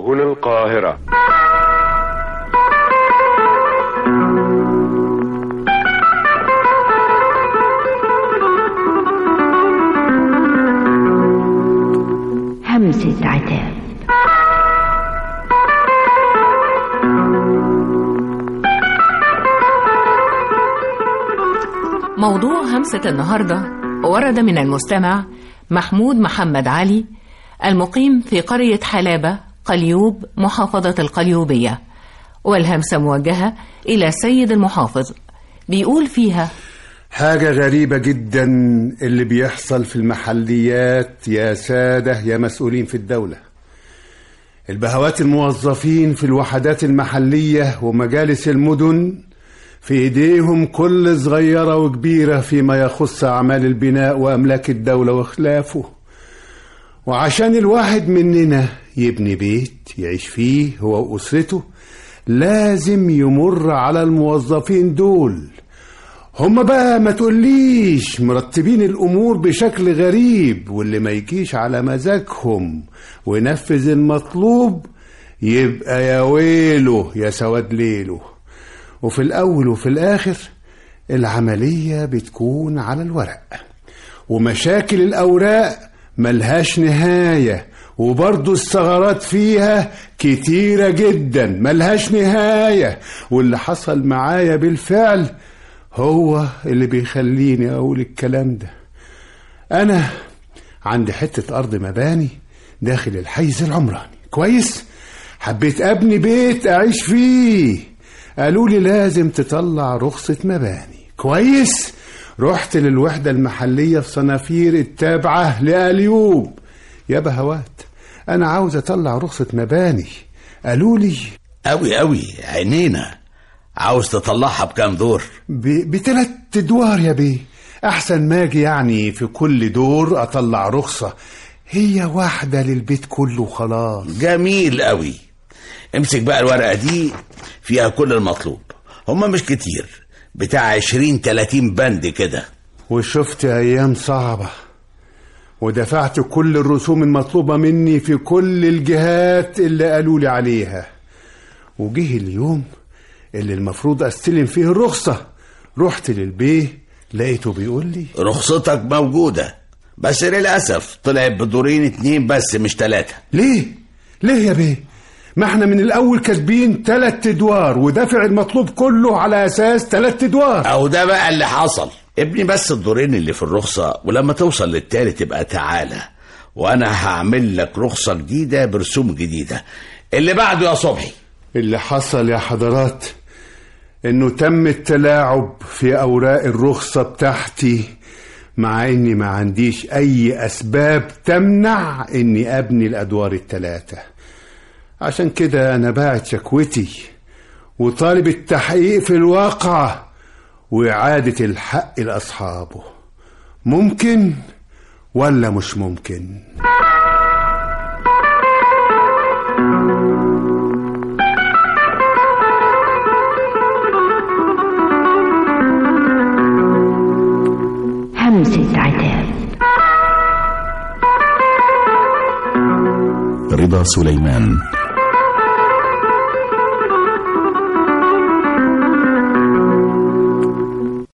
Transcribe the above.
هنا القاهرة همسة عتاب موضوع همسة النهاردة ورد من المستمع محمود محمد علي المقيم في قرية حلابة قليوب محافظة القليوبية والهمسة موجهة إلى سيد المحافظ بيقول فيها حاجة غريبة جدا اللي بيحصل في المحليات يا سادة يا مسؤولين في الدولة البهوات الموظفين في الوحدات المحلية ومجالس المدن في ايديهم كل صغيرة وكبيرة فيما يخص أعمال البناء وأملاك الدولة وخلافه وعشان الواحد مننا يبني بيت يعيش فيه هو وأسرته لازم يمر على الموظفين دول هما بقى ما تقوليش مرتبين الأمور بشكل غريب واللي ما يجيش على مزاجهم وينفذ المطلوب يبقى يا ويله يا سواد ليله وفي الأول وفي الآخر العملية بتكون على الورق ومشاكل الأوراق ملهاش نهاية وبرضه الثغرات فيها كتيرة جدا ملهاش نهاية واللي حصل معايا بالفعل هو اللي بيخليني أقول الكلام ده أنا عندي حتة أرض مباني داخل الحيز العمراني كويس حبيت أبني بيت أعيش فيه قالوا لي لازم تطلع رخصة مباني كويس رحت للوحدة المحلية في صنافير التابعة لأليوب يا بهوات أنا عاوز أطلع رخصة مباني قالوا لي أوي أوي عينينا عاوز تطلعها بكام دور ب... بتلات ادوار يا بيه احسن ما اجي يعني في كل دور اطلع رخصة هي واحدة للبيت كله خلاص جميل أوي امسك بقى الورقة دي فيها كل المطلوب هما مش كتير بتاع عشرين تلاتين بند كده وشفت ايام صعبة ودفعت كل الرسوم المطلوبة مني في كل الجهات اللي قالوا لي عليها وجه اليوم اللي المفروض استلم فيه الرخصة رحت للبيه لقيته بيقول لي رخصتك موجودة بس للأسف طلعت بدورين اتنين بس مش تلاتة ليه ليه يا بيه ما احنا من الاول كاتبين تلات ادوار ودافع المطلوب كله على اساس تلات ادوار أو ده بقى اللي حصل ابني بس الدورين اللي في الرخصة ولما توصل للتالت تبقى تعالى وأنا هعمل لك رخصة جديدة برسوم جديدة اللي بعده يا صبحي اللي حصل يا حضرات انه تم التلاعب في اوراق الرخصة بتاعتي مع اني ما عنديش اي اسباب تمنع اني ابني الادوار التلاتة عشان كده انا باعت شكوتي وطالب التحقيق في الواقعة واعادة الحق لاصحابه ممكن ولا مش ممكن همسة عتاب رضا سليمان